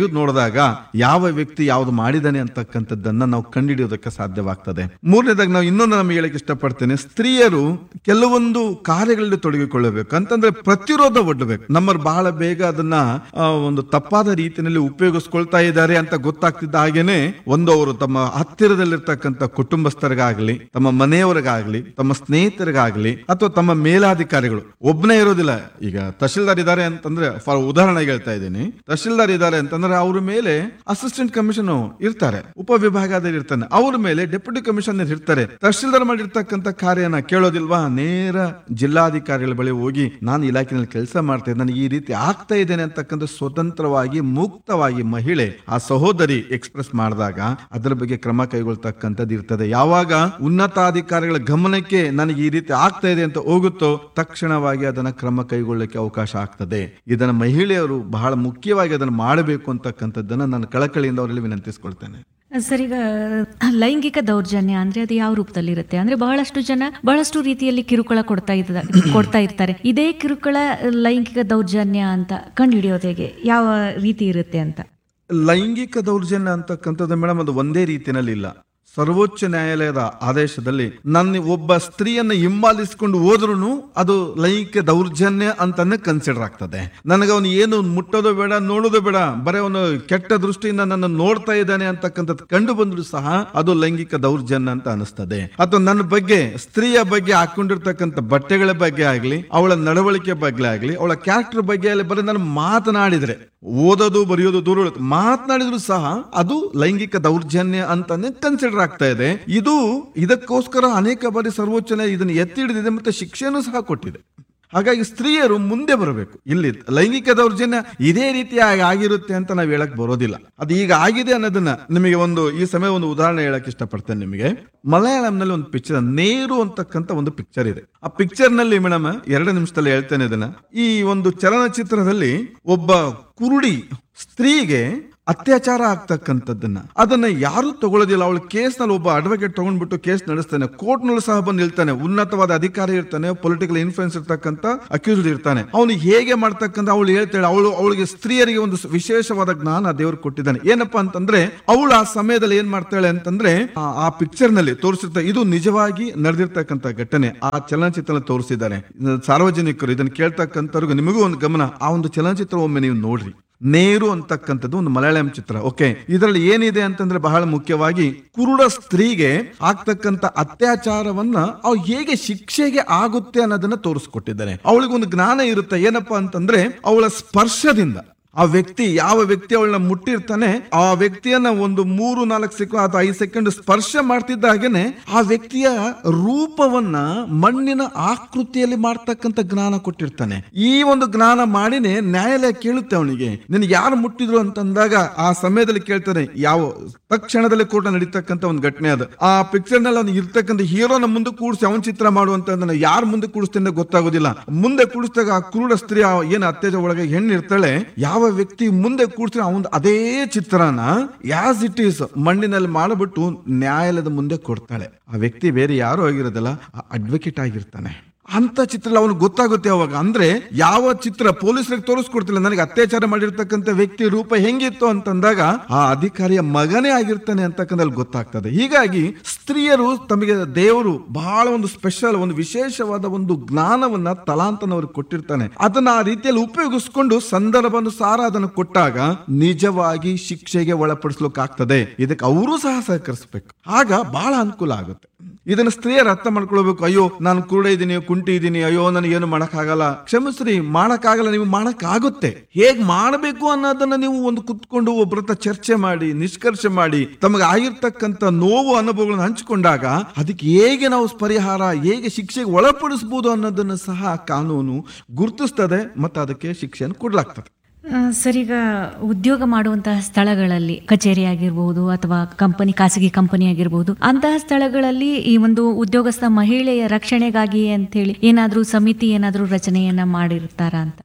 ತೆಗೆದು ನೋಡಿದಾಗ ಯಾವ ವ್ಯಕ್ತಿ ಯಾವ್ದು ಮಾಡಿದಾನೆ ಅಂತಕ್ಕಂಥದ್ದನ್ನ ನಾವು ಕಂಡುಹಿಡಿಯೋದಕ್ಕೆ ಸಾಧ್ಯವಾಗ್ತದೆ ಮೂರನೇದಾಗಿ ನಾವು ಇನ್ನೊಂದು ನಮಗೆ ಹೇಳಕ್ಕೆ ಇಷ್ಟಪಡ್ತೇನೆ ಸ್ತ್ರೀಯರು ಕೆಲವೊಂದು ಕಾರ್ಯಗಳಲ್ಲಿ ತೊಡಗಿಕೊಳ್ಳಬೇಕು ಅಂತಂದ್ರೆ ಪ್ರತಿರೋಧ ಒಡ್ಡಬೇಕು ನಮ್ಮರು ಬಹಳ ಬೇಗ ಅದನ್ನ ಆ, ಒಂದು ತಪ್ಪಾದ ರೀತಿಯಲ್ಲಿ ಉಪಯೋಗಿಸ್ಕೊಳ್ತಾ ಇದ್ದಾರೆ ಅಂತ ಗೊತ್ತಾಗ್ತಿದ್ದ ಹಾಗೇನೆ ಒಂದು ಅವರು ತಮ್ಮ ಹತ್ತಿರದಲ್ಲಿರ್ತಕ್ಕಂಥ ಕುಟುಂಬಸ್ಥರಿಗಾಗ್ಲಿ ತಮ್ಮ ಮನೆಯವರಿಗಾಗ್ಲಿ ತಮ್ಮ ಸ್ನೇಹಿತರಿಗಾಗ್ಲಿ ಅಥವಾ ತಮ್ಮ ಮೇಲಾಧಿಕಾರಿಗಳು ಒಬ್ಬನೇ ಇರೋದಿಲ್ಲ ಈಗ ತಹಶೀಲ್ದಾರ್ ಇದ್ದಾರೆ ಅಂತಂದ್ರೆ ಫಾರ್ ಉದಾಹರಣೆಗೆ ಹೇಳ್ತಾ ಇದ್ದೀನಿ ತಹಶೀಲ್ದಾರ್ ಇದ್ದಾರೆ ಅಂತಂದ್ರೆ ಅವ್ರ ಮೇಲೆ ಅಸಿಸ್ಟೆಂಟ್ ಕಮಿಷನ್ ಇರ್ತಾರೆ ಉಪವಿಭಾಗಾಧಿಕಾರಿ ಇರ್ತಾನೆ ಅವ್ರ ಮೇಲೆ ಡೆಪ್ಯೂಟಿ ಕಮಿಷನರ್ ಇರ್ತಾರೆ ತಹಶೀಲ್ದಾರ್ ಮಾಡಿರ್ತಕ್ಕಂಥ ಕಾರ್ಯನ ಕೇಳೋದಿಲ್ವಾ ನೇರ ಜಿಲ್ಲಾಧಿಕಾರಿಗಳ ಬಳಿ ಹೋಗಿ ನಾನು ಇಲಾಖೆನಲ್ಲಿ ಕೆಲಸ ಮಾಡ್ತಾ ಇದ್ದೇನೆ ನನಗೆ ಈ ರೀತಿ ಆಗ್ತಾ ಇದ್ದೇನೆ ಅಂತಕ್ಕಂಥ ಸ್ವತಂತ್ರವಾಗಿ ಮುಕ್ತವಾಗಿ ಮಹಿಳೆ ಆ ಸಹೋದರಿ ಎಕ್ಸ್ಪ್ರೆಸ್ ಮಾಡಿದಾಗ ಅದರ ಬಗ್ಗೆ ಕ್ರಮ ಕೈಗೊಳ್ತಕ್ಕಂಥದ್ದು ಇರ್ತದೆ ಯಾವಾಗ ಉನ್ನತಾಧಿಕಾರಿಗಳ ಗಮನಕ್ಕೆ ನನಗೆ ಈ ರೀತಿ ಆಗ್ತಾ ಇದೆ ಅಂತ ಹೋಗುತ್ತೋ ತಕ್ಷಣವಾಗಿ ಅದನ್ನ ಕ್ರಮ ಕೈಗೊಳ್ಳಕ್ಕೆ ಅವಕಾಶ ಆಗ್ತದೆ ಇದನ್ನ ಮಹಿಳೆಯರು ಬಹಳ ಮುಖ್ಯವಾಗಿ ಅದನ್ನು ಮಾಡಬೇಕು ಅಂತಕ್ಕಂಥದ್ದನ್ನ ನಾನು ಕಳಕಳಿಯಿಂದ ಅವರಲ್ಲಿ ವಿನಂತಿಸ್ಕೊಳ್ತೇನೆ ಸರ್ ಈಗ ಲೈಂಗಿಕ ದೌರ್ಜನ್ಯ ಅಂದ್ರೆ ಅದು ಯಾವ ರೂಪದಲ್ಲಿರುತ್ತೆ ಅಂದ್ರೆ ಬಹಳಷ್ಟು ಜನ ಬಹಳಷ್ಟು ರೀತಿಯಲ್ಲಿ ಕಿರುಕುಳ ಕೊಡ್ತಾ ಇದ್ದ ಕೊಡ್ತಾ ಇರ್ತಾರೆ ಇದೇ ಕಿರುಕುಳ ಲೈಂಗಿಕ ದೌರ್ಜನ್ಯ ಅಂತ ಕಂಡುಹಿಡಿಯೋದು ಹೇಗೆ ಯಾವ ರೀತಿ ಇರುತ್ತೆ ಅಂತ ಲೈಂಗಿಕ ದೌರ್ಜನ್ಯ ಅಂತಕ್ಕಂಥದ್ದು ಮೇಡಮ್ ಅದು ಒಂದೇ ರೀತಿಯಲ್ಲಿ ಇಲ್ಲ ಸರ್ವೋಚ್ಚ ನ್ಯಾಯಾಲಯದ ಆದೇಶದಲ್ಲಿ ನನ್ನ ಒಬ್ಬ ಸ್ತ್ರೀಯನ್ನ ಹಿಂಬಾಲಿಸಿಕೊಂಡು ಹೋದ್ರೂ ಅದು ಲೈಂಗಿಕ ದೌರ್ಜನ್ಯ ಅಂತಾನೆ ಕನ್ಸಿಡರ್ ಆಗ್ತದೆ ನನಗೆ ಅವನು ಏನು ಮುಟ್ಟೋದು ಬೇಡ ನೋಡೋದು ಬೇಡ ಬರೀ ಅವನು ಕೆಟ್ಟ ದೃಷ್ಟಿಯಿಂದ ನನ್ನ ನೋಡ್ತಾ ಇದ್ದಾನೆ ಅಂತಕ್ಕಂಥದ್ದು ಕಂಡು ಬಂದ್ರು ಸಹ ಅದು ಲೈಂಗಿಕ ದೌರ್ಜನ್ಯ ಅಂತ ಅನಿಸ್ತದೆ ಅಥವಾ ನನ್ನ ಬಗ್ಗೆ ಸ್ತ್ರೀಯ ಬಗ್ಗೆ ಹಾಕೊಂಡಿರ್ತಕ್ಕಂಥ ಬಟ್ಟೆಗಳ ಬಗ್ಗೆ ಆಗ್ಲಿ ಅವಳ ನಡವಳಿಕೆ ಬಗ್ಗೆ ಆಗ್ಲಿ ಅವಳ ಕ್ಯಾರೆಕ್ಟರ್ ಬಗ್ಗೆ ಆಗಲಿ ಬರೀ ನಾನು ಮಾತನಾಡಿದ್ರೆ ಓದೋದು ಬರೆಯೋದು ದೂರ ಉಳಿತು. ಮಾತನಾಡಿದ್ರು ಸಹ ಅದು ಲೈಂಗಿಕ ದೌರ್ಜನ್ಯ ಅಂತಾನೆ ಕನ್ಸಿಡರ್ ಆಗ್ತಾ ಇದೆ ಇದು ಇದಕ್ಕೋಸ್ಕರ ಅನೇಕ ಬಾರಿ ಸರ್ವೋಚ್ಚ ನ್ಯಾಯ ಇದನ್ನು ಎತ್ತಿ ಹಿಡಿದಿದೆ ಮತ್ತೆ ಶಿಕ್ಷೆನೂ ಸಹ ಕೊಟ್ಟಿದೆ ಹಾಗಾಗಿ ಸ್ತ್ರೀಯರು ಮುಂದೆ ಬರಬೇಕು ಇಲ್ಲಿ ಲೈಂಗಿಕ ದೌರ್ಜನ್ಯ ಇದೇ ರೀತಿಯಾಗಿ ಆಗಿರುತ್ತೆ ಅಂತ ನಾವು ಹೇಳಕ್ ಬರೋದಿಲ್ಲ ಅದು ಈಗ ಆಗಿದೆ ಅನ್ನೋದನ್ನ ನಿಮಗೆ ಒಂದು ಈ ಸಮಯ ಒಂದು ಉದಾಹರಣೆ ಹೇಳಕ್ ಇಷ್ಟಪಡ್ತೇನೆ ನಿಮಗೆ ಮಲಯಾಳಂನಲ್ಲಿ ಒಂದು ಪಿಕ್ಚರ್ ನೇರು ಅಂತಕ್ಕಂಥ ಒಂದು ಪಿಕ್ಚರ್ ಇದೆ ಆ ಪಿಕ್ಚರ್ ನಲ್ಲಿ ಮೇಡಮ್ ಎರಡು ನಿಮಿಷದಲ್ಲಿ ಹೇಳ್ತೇನೆ ಇದನ್ನ ಈ ಒಂದು ಚಲನಚಿತ್ರದಲ್ಲಿ ಒಬ್ಬ ಕುರುಡಿ ಸ್ತ್ರೀಗೆ ಅತ್ಯಾಚಾರ ಆಗ್ತಕ್ಕಂಥದ್ದನ್ನ ಅದನ್ನ ಯಾರು ತಗೊಳ್ಳೋದಿಲ್ಲ ಅವಳು ಕೇಸ್ ನಲ್ಲಿ ಒಬ್ಬ ಅಡ್ವೊಕೇಟ್ ತಗೊಂಡ್ಬಿಟ್ಟು ಕೇಸ್ ನಡೆಸ್ತಾನೆ ಕೋರ್ಟ್ ನಲ್ಲಿ ಸಹ ಬಂದು ನಿಲ್ತಾನೆ ಉನ್ನತವಾದ ಅಧಿಕಾರಿ ಇರ್ತಾನೆ ಪೊಲಿಟಿಕಲ್ ಇನ್ಫ್ಲೂಯೆನ್ಸ್ ಇರ್ತಕ್ಕಂಥ ಅಕ್ಯೂಸ್ಡ್ ಇರ್ತಾನೆ ಅವನು ಹೇಗೆ ಮಾಡ್ತಕ್ಕಂಥ ಅವಳು ಹೇಳ್ತಾಳೆ ಅವಳು ಅವಳಿಗೆ ಸ್ತ್ರೀಯರಿಗೆ ಒಂದು ವಿಶೇಷವಾದ ಜ್ಞಾನ ದೇವರು ಕೊಟ್ಟಿದ್ದಾನೆ ಏನಪ್ಪಾ ಅಂತಂದ್ರೆ ಅವಳು ಆ ಸಮಯದಲ್ಲಿ ಏನ್ ಮಾಡ್ತಾಳೆ ಅಂತಂದ್ರೆ ಆ- ಆ ಪಿಕ್ಚರ್ ನಲ್ಲಿ ತೋರಿಸಿರ್ತಾರೆ ಇದು ನಿಜವಾಗಿ ನಡೆದಿರ್ತಕ್ಕಂಥ ಘಟನೆ ಆ ಚಲನಚಿತ್ರ ತೋರಿಸಿದ್ದಾರೆ ಸಾರ್ವಜನಿಕರು ಇದನ್ನ ಕೇಳ್ತಕ್ಕಂಥವ್ರಿಗೆ ನಿಮಗೂ ಒಂದು ಗಮನ ಆ ಒಂದು ಚಲನಚಿತ್ರ ಒಮ್ಮೆ ನೀವು ನೋಡ್ರಿ ನೇರು ಅಂತಕ್ಕಂಥದ್ದು ಒಂದು ಮಲಯಾಳಂ ಚಿತ್ರ ಓಕೆ ಇದರಲ್ಲಿ ಏನಿದೆ ಅಂತಂದ್ರೆ ಬಹಳ ಮುಖ್ಯವಾಗಿ ಕುರುಡ ಸ್ತ್ರೀಗೆ ಆಗ್ತಕ್ಕಂಥ ಅತ್ಯಾಚಾರವನ್ನ ಅವ್ ಹೇಗೆ ಶಿಕ್ಷೆಗೆ ಆಗುತ್ತೆ ಅನ್ನೋದನ್ನ ತೋರಿಸ್ಕೊಟ್ಟಿದ್ದಾರೆ ಅವಳಿಗೆ ಒಂದು ಜ್ಞಾನ ಇರುತ್ತೆ ಏನಪ್ಪಾ ಅಂತಂದ್ರೆ ಅವಳ ಸ್ಪರ್ಶದಿಂದ ಆ ವ್ಯಕ್ತಿ ಯಾವ ವ್ಯಕ್ತಿ ಅವಳನ್ನ ಮುಟ್ಟಿರ್ತಾನೆ ಆ ವ್ಯಕ್ತಿಯನ್ನ ಒಂದು ಮೂರು ನಾಲ್ಕು ಸೆಕೆಂಡ್ ಅಥವಾ ಐದು ಸೆಕೆಂಡ್ ಸ್ಪರ್ಶ ಮಾಡ್ತಿದ್ದ ಹಾಗೇನೆ ಆ ವ್ಯಕ್ತಿಯ ರೂಪವನ್ನ ಮಣ್ಣಿನ ಆಕೃತಿಯಲ್ಲಿ ಮಾಡ್ತಕ್ಕಂಥ ಜ್ಞಾನ ಕೊಟ್ಟಿರ್ತಾನೆ ಈ ಒಂದು ಜ್ಞಾನ ಮಾಡಿನೇ ನ್ಯಾಯಾಲಯ ಕೇಳುತ್ತೆ ಅವನಿಗೆ ನಿನಗೆ ಯಾರು ಮುಟ್ಟಿದ್ರು ಅಂತಂದಾಗ ಆ ಸಮಯದಲ್ಲಿ ಕೇಳ್ತಾನೆ ಯಾವ ತಕ್ಷಣದಲ್ಲಿ ಕೂಡ ನಡೀತಕ್ಕಂಥ ಒಂದು ಘಟನೆ ಅದು ಆ ಪಿಕ್ಚರ್ ನಲ್ಲಿ ಅವ್ನು ಇರ್ತಕ್ಕಂಥ ಹೀರೋನ ಮುಂದೆ ಕೂಡಿಸಿ ಅವನ್ ಚಿತ್ರ ಮಾಡುವಂತ ಯಾರು ಮುಂದೆ ಕೂಡಿಸ್ತೇನೆ ಗೊತ್ತಾಗೋದಿಲ್ಲ ಮುಂದೆ ಕೂಡಿಸಿದಾಗ ಆ ಕ್ರೂರ ಸ್ತ್ರೀ ಆ ಏನು ಅತ್ಯಾಚಾರ ಒಳಗೆ ಹೆಣ್ಣು ಇರ್ತಾಳೆ ಯಾವ ವ್ಯಕ್ತಿ ಮುಂದೆ ಕೂಡಿಸ್ತಾರೆ ಅವನ್ ಅದೇ ಚಿತ್ರನ ಯಾಸ್ ಇಟ್ ಈಸ್ ಮಣ್ಣಿನಲ್ಲಿ ಮಾಡಿಬಿಟ್ಟು ನ್ಯಾಯಾಲಯದ ಮುಂದೆ ಕೊಡ್ತಾಳೆ ಆ ವ್ಯಕ್ತಿ ಬೇರೆ ಯಾರು ಆಗಿರೋದಿಲ್ಲ ಅಡ್ವೊಕೇಟ್ ಆಗಿರ್ತಾನೆ ಅಂತ ಚಿತ್ರ ಅವನು ಗೊತ್ತಾಗುತ್ತೆ ಅವಾಗ ಅಂದ್ರೆ ಯಾವ ಚಿತ್ರ ಪೊಲೀಸರಿಗೆ ತೋರಿಸ್ಕೊಡ್ತಿಲ್ಲ ನನಗೆ ಅತ್ಯಾಚಾರ ಮಾಡಿರ್ತಕ್ಕಂಥ ವ್ಯಕ್ತಿ ರೂಪ ಹೆಂಗಿತ್ತು ಅಂತಂದಾಗ ಆ ಅಧಿಕಾರಿಯ ಮಗನೇ ಆಗಿರ್ತಾನೆ ಅಂತಕ್ಕಂಥಲ್ಲಿ ಗೊತ್ತಾಗ್ತದೆ ಹೀಗಾಗಿ ಸ್ತ್ರೀಯರು ತಮಗೆ ದೇವರು ಬಹಳ ಒಂದು ಸ್ಪೆಷಲ್ ಒಂದು ವಿಶೇಷವಾದ ಒಂದು ಜ್ಞಾನವನ್ನ ತಲಾಂತನವ್ರಿಗೆ ಕೊಟ್ಟಿರ್ತಾನೆ ಅದನ್ನ ಆ ರೀತಿಯಲ್ಲಿ ಉಪಯೋಗಿಸ್ಕೊಂಡು ಸಂದರ್ಭಾನುಸಾರ ಅದನ್ನು ಕೊಟ್ಟಾಗ ನಿಜವಾಗಿ ಶಿಕ್ಷೆಗೆ ಒಳಪಡಿಸ್ಲಿಕ್ಕಾಗ್ತದೆ ಇದಕ್ಕೆ ಅವರು ಸಹ ಸಹಕರಿಸಬೇಕು ಆಗ ಬಹಳ ಅನುಕೂಲ ಆಗುತ್ತೆ ಇದನ್ನ ಸ್ತ್ರೀಯರು ಅರ್ಥ ಮಾಡ್ಕೊಳ್ಬೇಕು ಅಯ್ಯೋ ನಾನು ಕುರುಡ ಇದ್ದೀನಿ ಕುಂಟಿ ಇದ್ದೀನಿ ಅಯ್ಯೋ ನನಗೆ ಏನು ಮಾಡಕ್ಕಾಗಲ್ಲ ಕ್ಷಮಿಸ್ರಿ ಮಾಡಕ್ಕಾಗಲ್ಲ ನೀವು ಮಾಡಕ್ಕಾಗುತ್ತೆ ಹೇಗ್ ಮಾಡಬೇಕು ಅನ್ನೋದನ್ನ ನೀವು ಒಂದು ಕುತ್ಕೊಂಡು ಒಬ್ಬರ ಹತ್ರ ಚರ್ಚೆ ಮಾಡಿ ನಿಷ್ಕರ್ಷೆ ಮಾಡಿ ತಮಗೆ ಆಗಿರ್ತಕ್ಕಂಥ ನೋವು ಅನುಭವಗಳನ್ನು ಹಂಚಿಕೊಂಡಾಗ ಅದಕ್ಕೆ ಹೇಗೆ ನಾವು ಪರಿಹಾರ ಹೇಗೆ ಶಿಕ್ಷೆಗೆ ಒಳಪಡಿಸಬಹುದು ಅನ್ನೋದನ್ನು ಸಹ ಕಾನೂನು ಗುರುತಿಸ್ತದೆ ಮತ್ತು ಅದಕ್ಕೆ ಶಿಕ್ಷೆಯನ್ನು ಕೊಡ್ಲಾಗ್ತದೆ ಆ, ಸರ್ ಈಗ ಉದ್ಯೋಗ ಮಾಡುವಂತಹ ಸ್ಥಳಗಳಲ್ಲಿ ಕಚೇರಿ ಆಗಿರ್ಬೋದು ಅಥವಾ ಕಂಪನಿ ಖಾಸಗಿ ಕಂಪನಿ ಆಗಿರ್ಬೋದು ಅಂತಹ ಸ್ಥಳಗಳಲ್ಲಿ ಈ ಒಂದು ಉದ್ಯೋಗಸ್ಥ ಮಹಿಳೆಯ ರಕ್ಷಣೆಗಾಗಿ ಅಂತ ಹೇಳಿ ಏನಾದ್ರೂ ಸಮಿತಿ ಏನಾದ್ರೂ ರಚನೆಯನ್ನ ಮಾಡಿರ್ತಾರಾ ಅಂತ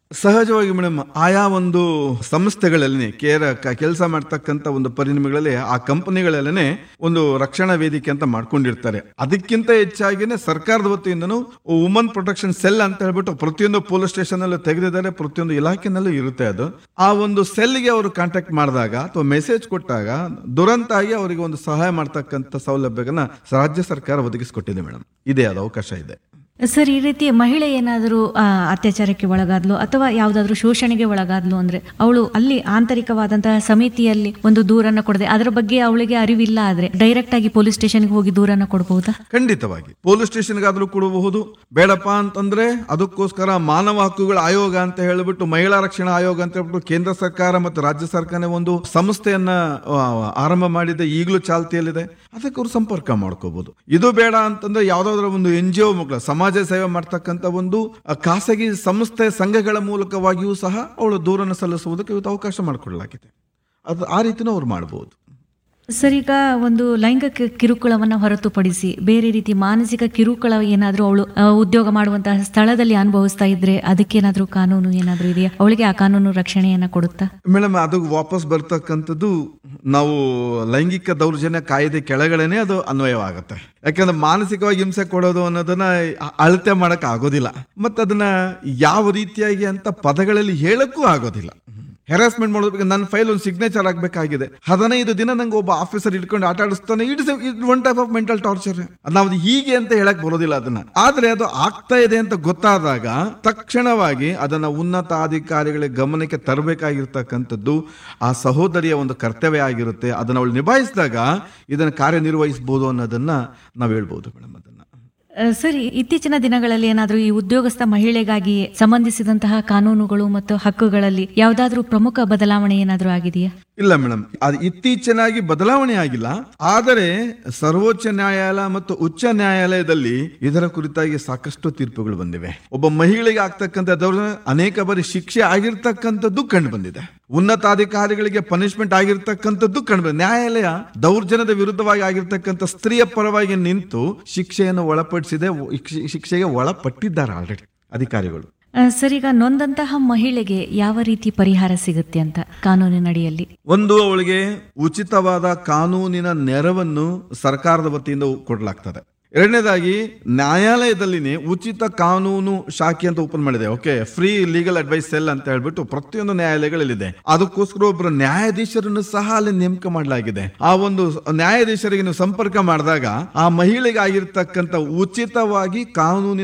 ಸಹಜವಾಗಿ ಮೇಡಮ್ ಆಯಾ ಒಂದು ಸಂಸ್ಥೆಗಳಲ್ಲಿ ಕೇರ ಕೆಲಸ ಮಾಡ್ತಕ್ಕಂಥ ಒಂದು ಪರಿಣಾಮಗಳಲ್ಲಿ ಆ ಕಂಪನಿಗಳಲ್ಲೇ ಒಂದು ರಕ್ಷಣಾ ವೇದಿಕೆ ಅಂತ ಮಾಡ್ಕೊಂಡಿರ್ತಾರೆ ಅದಕ್ಕಿಂತ ಹೆಚ್ಚಾಗಿನೇ ಸರ್ಕಾರದ ವತಿಯಿಂದನೂ ವುಮನ್ ಪ್ರೊಟೆಕ್ಷನ್ ಸೆಲ್ ಅಂತ ಹೇಳ್ಬಿಟ್ಟು ಪ್ರತಿಯೊಂದು ಪೊಲೀಸ್ ಸ್ಟೇಷನ್ ಅಲ್ಲೂ ತೆಗೆದಿದ್ದಾರೆ ಪ್ರತಿಯೊಂದು ಇಲಾಖೆನಲ್ಲೂ ಇರುತ್ತೆ ಅದು ಆ ಒಂದು ಸೆಲ್ಗೆ ಅವರು ಕಾಂಟ್ಯಾಕ್ಟ್ ಮಾಡಿದಾಗ ಅಥವಾ ಮೆಸೇಜ್ ಕೊಟ್ಟಾಗ ದುರಂತ ಆಗಿ ಅವರಿಗೆ ಒಂದು ಸಹಾಯ ಮಾಡ್ತಕ್ಕಂಥ ಸೌಲಭ್ಯಗಳನ್ನ ರಾಜ್ಯ ಸರ್ಕಾರ ಒದಗಿಸಿಕೊಟ್ಟಿದೆ ಮೇಡಮ್ ಇದೆ ಅದು ಅವಕಾಶ ಇದೆ ಸರ್ ಈ ರೀತಿ ಮಹಿಳೆ ಏನಾದರೂ ಆ, ಅತ್ಯಾಚಾರಕ್ಕೆ ಒಳಗಾದ್ಲು ಅಥವಾ ಯಾವುದಾದ್ರೂ ಶೋಷಣೆಗೆ ಒಳಗಾದ್ಲು ಅಂದ್ರೆ ಅವಳು ಅಲ್ಲಿ ಆಂತರಿಕವಾದಂತಹ ಸಮಿತಿಯಲ್ಲಿ ಒಂದು ದೂರನ್ನ ಕೊಡದೆ ಅದರ ಬಗ್ಗೆ ಅವಳಿಗೆ ಅರಿವಿಲ್ಲ ಆದ್ರೆ ಡೈರೆಕ್ಟ್ ಆಗಿ ಪೊಲೀಸ್ ಸ್ಟೇಷನ್ಗೆ ಹೋಗಿ ದೂರನ್ನ ಕೊಡಬಹುದಾ ಖಂಡಿತವಾಗಿ ಪೊಲೀಸ್ ಸ್ಟೇಷನ್ಗಾದ್ರೂ ಕೊಡಬಹುದು ಬೇಡಪ್ಪ ಅಂತಂದ್ರೆ ಅದಕ್ಕೋಸ್ಕರ ಮಾನವ ಹಕ್ಕುಗಳ ಆಯೋಗ ಅಂತ ಹೇಳಿಬಿಟ್ಟು ಮಹಿಳಾ ರಕ್ಷಣಾ ಆಯೋಗ ಅಂತ ಹೇಳ್ಬಿಟ್ಟು ಕೇಂದ್ರ ಸರ್ಕಾರ ಮತ್ತು ರಾಜ್ಯ ಸರ್ಕಾರ ಒಂದು ಸಂಸ್ಥೆಯನ್ನ ಆ, ಆರಂಭ ಮಾಡಿದೆ ಈಗಲೂ ಚಾಲ್ತಿಯಲ್ಲಿದೆ ಅದಕ್ಕೆ ಅವ್ರು ಸಂಪರ್ಕ ಮಾಡ್ಕೋಬಹುದು ಇದು ಬೇಡ ಅಂತಂದ್ರೆ ಯಾವ್ದಾದ್ರು ಒಂದು ಎನ್ ಜಿ ಒ ಮುಖ ಸಮಾಜ ಸೇವೆ ಮಾಡ್ತಕ್ಕಂಥ ಒಂದು ಆ, ಖಾಸಗಿ ಸಂಸ್ಥೆ ಸಂಘಗಳ ಮೂಲಕವಾಗಿಯೂ ಸಹ ಅವಳು ದೂರನ್ನು ಸಲ್ಲಿಸುವುದಕ್ಕೆ ಇವತ್ತು ಅವಕಾಶ ಮಾಡಿಕೊಡಲಾಗಿದೆ ಅದು ಆ ರೀತಿನೂ ಅವ್ರು ಮಾಡಬಹುದು ಸರ್ ಈಗ ಒಂದು ಲೈಂಗಿಕ ಕಿರುಕುಳವನ್ನ ಹೊರತುಪಡಿಸಿ ಬೇರೆ ರೀತಿ ಮಾನಸಿಕ ಕಿರುಕುಳ ಏನಾದ್ರೂ ಅವಳು ಆ, ಉದ್ಯೋಗ ಮಾಡುವಂತಹ ಸ್ಥಳದಲ್ಲಿ ಅನುಭವಿಸ್ತಾ ಇದ್ರೆ ಅದಕ್ಕೇನಾದ್ರೂ ಕಾನೂನು ಏನಾದ್ರೂ ಇದೆಯಾ ಅವಳಿಗೆ ಆ ಕಾನೂನು ರಕ್ಷಣೆಯನ್ನ ಕೊಡುತ್ತಾ ಮೇಡಮ್ ಅದು ವಾಪಸ್ ಬರ್ತಕ್ಕಂಥದ್ದು ನಾವು ಲೈಂಗಿಕ ದೌರ್ಜನ್ಯ ಕಾಯ್ದೆ ಕೆಳಗಡೆನೆ ಅದು ಅನ್ವಯವಾಗುತ್ತೆ ಯಾಕಂದ್ರೆ ಮಾನಸಿಕವಾಗಿ ಹಿಂಸೆ ಕೊಡೋದು ಅನ್ನೋದನ್ನ ಅ- ಅಳತೆ ಮಾಡಕ್ ಆಗೋದಿಲ್ಲ ಮತ್ತೆ ಅದನ್ನ ಯಾವ ರೀತಿಯಾಗಿ ಅಂತ ಪದಗಳಲ್ಲಿ ಹೇಳಕ್ಕೂ ಆಗೋದಿಲ್ಲ ಹೆರಾಸ್ಮೆಂಟ್ ಮಾಡೋದಕ್ಕೆ ನನ್ನ ಫೈಲ್ ಒಂದು ಸಿಗ್ನೇಚರ್ ಆಗಬೇಕಾಗಿದೆ ಹದಿನೈದು ದಿನ ನಂಗೆ ಒಬ್ಬ ಆಫೀಸರ್ ಇಟ್ಕೊಂಡು ಆಟ ಆಡಿಸ್ತಾನೆ it's one type of mental torture ನಾವು ಅದು ಹೀಗೆ ಅಂತ ಹೇಳಕ್ ಬರೋದಿಲ್ಲ ಅದನ್ನ ಆದ್ರೆ ಅದು ಆಗ್ತಾ ಇದೆ ಅಂತ ಗೊತ್ತಾದಾಗ ತಕ್ಷಣವಾಗಿ ಅದನ್ನ ಉನ್ನತ ಅಧಿಕಾರಿಗಳ ಗಮನಕ್ಕೆ ತರಬೇಕಾಗಿರ್ತಕ್ಕಂಥದ್ದು ಆ ಸಹೋದರಿಯ ಒಂದು ಕರ್ತವ್ಯ ಆಗಿರುತ್ತೆ ಅದನ್ನ ಅವಳು ನಿಭಾಯಿಸಿದಾಗ ಇದನ್ನ ಕಾರ್ಯನಿರ್ವಹಿಸಬಹುದು ಅನ್ನೋದನ್ನ ನಾವು ಹೇಳ್ಬೋದು ಮೇಡಮ್ ಅದನ್ನ ಆ, ಸರಿ ಇತ್ತೀಚಿನ ದಿನಗಳಲ್ಲಿ ಏನಾದ್ರೂ ಈ ಉದ್ಯೋಗಸ್ಥ ಮಹಿಳೆಗಾಗಿ ಸಂಬಂಧಿಸಿದಂತಹ ಕಾನೂನುಗಳು ಮತ್ತು ಹಕ್ಕುಗಳಲ್ಲಿ ಯಾವುದಾದ್ರೂ ಪ್ರಮುಖ ಬದಲಾವಣೆ ಏನಾದ್ರೂ ಆಗಿದೆಯಾ ಇಲ್ಲ ಮೇಡಮ್ ಅದು ಇತ್ತೀಚಿನಾಗಿ ಬದಲಾವಣೆ ಆಗಿಲ್ಲ ಆದರೆ ಸರ್ವೋಚ್ಚ ನ್ಯಾಯಾಲಯ ಮತ್ತು ಉಚ್ಚ ನ್ಯಾಯಾಲಯದಲ್ಲಿ ಇದರ ಕುರಿತಾಗಿ ಸಾಕಷ್ಟು ತೀರ್ಪುಗಳು ಬಂದಿವೆ ಒಬ್ಬ ಮಹಿಳೆಗೆ ಆಗ್ತಕ್ಕಂಥ ದೌರ್ಜನ್ಯ ಅನೇಕ ಬಾರಿ ಶಿಕ್ಷೆ ಆಗಿರ್ತಕ್ಕಂಥದ್ದು ಕಂಡು ಬಂದಿದೆ ಉನ್ನತಾಧಿಕಾರಿಗಳಿಗೆ ಪನಿಷ್ಮೆಂಟ್ ಆಗಿರ್ತಕ್ಕಂಥದ್ದು ಕಂಡು ಬಂದಿದೆ ನ್ಯಾಯಾಲಯ ದೌರ್ಜನ್ಯದ ವಿರುದ್ಧವಾಗಿ ಆಗಿರ್ತಕ್ಕಂಥ ಸ್ತ್ರೀಯ ಪರವಾಗಿ ನಿಂತು ಶಿಕ್ಷೆಯನ್ನು ಒಳಪಡಿಸಿದೆ ಶಿಕ್ಷೆಗೆ ಒಳಪಟ್ಟಿದ್ದಾರೆ ಆಲ್ರೆಡಿ ಅಧಿಕಾರಿಗಳು ಆ, ಸರ್ ಈಗ ನೊಂದಂತಹ ಮಹಿಳೆಗೆ ಯಾವ ರೀತಿ ಪರಿಹಾರ ಸಿಗುತ್ತೆ ಅಂತ ಕಾನೂನಿನಡಿಯಲ್ಲಿ ಒಂದು ಅವಳಿಗೆ ಉಚಿತವಾದ ಕಾನೂನಿನ ನೆರವನ್ನು ಸರ್ಕಾರದ ವತಿಯಿಂದ ಕೊಡಲಾಗ್ತದೆ ಎರಡನೇದಾಗಿ ನ್ಯಾಯಾಲಯದಲ್ಲಿನೇ ಉಚಿತ ಕಾನೂನು ಶಾಖೆ ಅಂತ ಓಪನ್ ಮಾಡಿದೆ okay free legal advice cell ಅಂತ ಹೇಳ್ಬಿಟ್ಟು ಪ್ರತಿಯೊಂದು ನ್ಯಾಯಾಲಯಗಳಲ್ಲಿದೆ ಅದಕ್ಕೋಸ್ಕರ ಒಬ್ಬರು ನ್ಯಾಯಾಧೀಶರನ್ನು ಸಹ ಅಲ್ಲಿ ನೇಮಕ ಮಾಡಲಾಗಿದೆ ಆ ಒಂದು ನ್ಯಾಯಾಧೀಶರಿಗೆ ನೀವು ಸಂಪರ್ಕ ಮಾಡಿದಾಗ ಆ ಮಹಿಳೆಗೆ ಆಗಿರ್ತಕ್ಕಂಥ ಉಚಿತವಾಗಿ ಕಾನೂನಿನ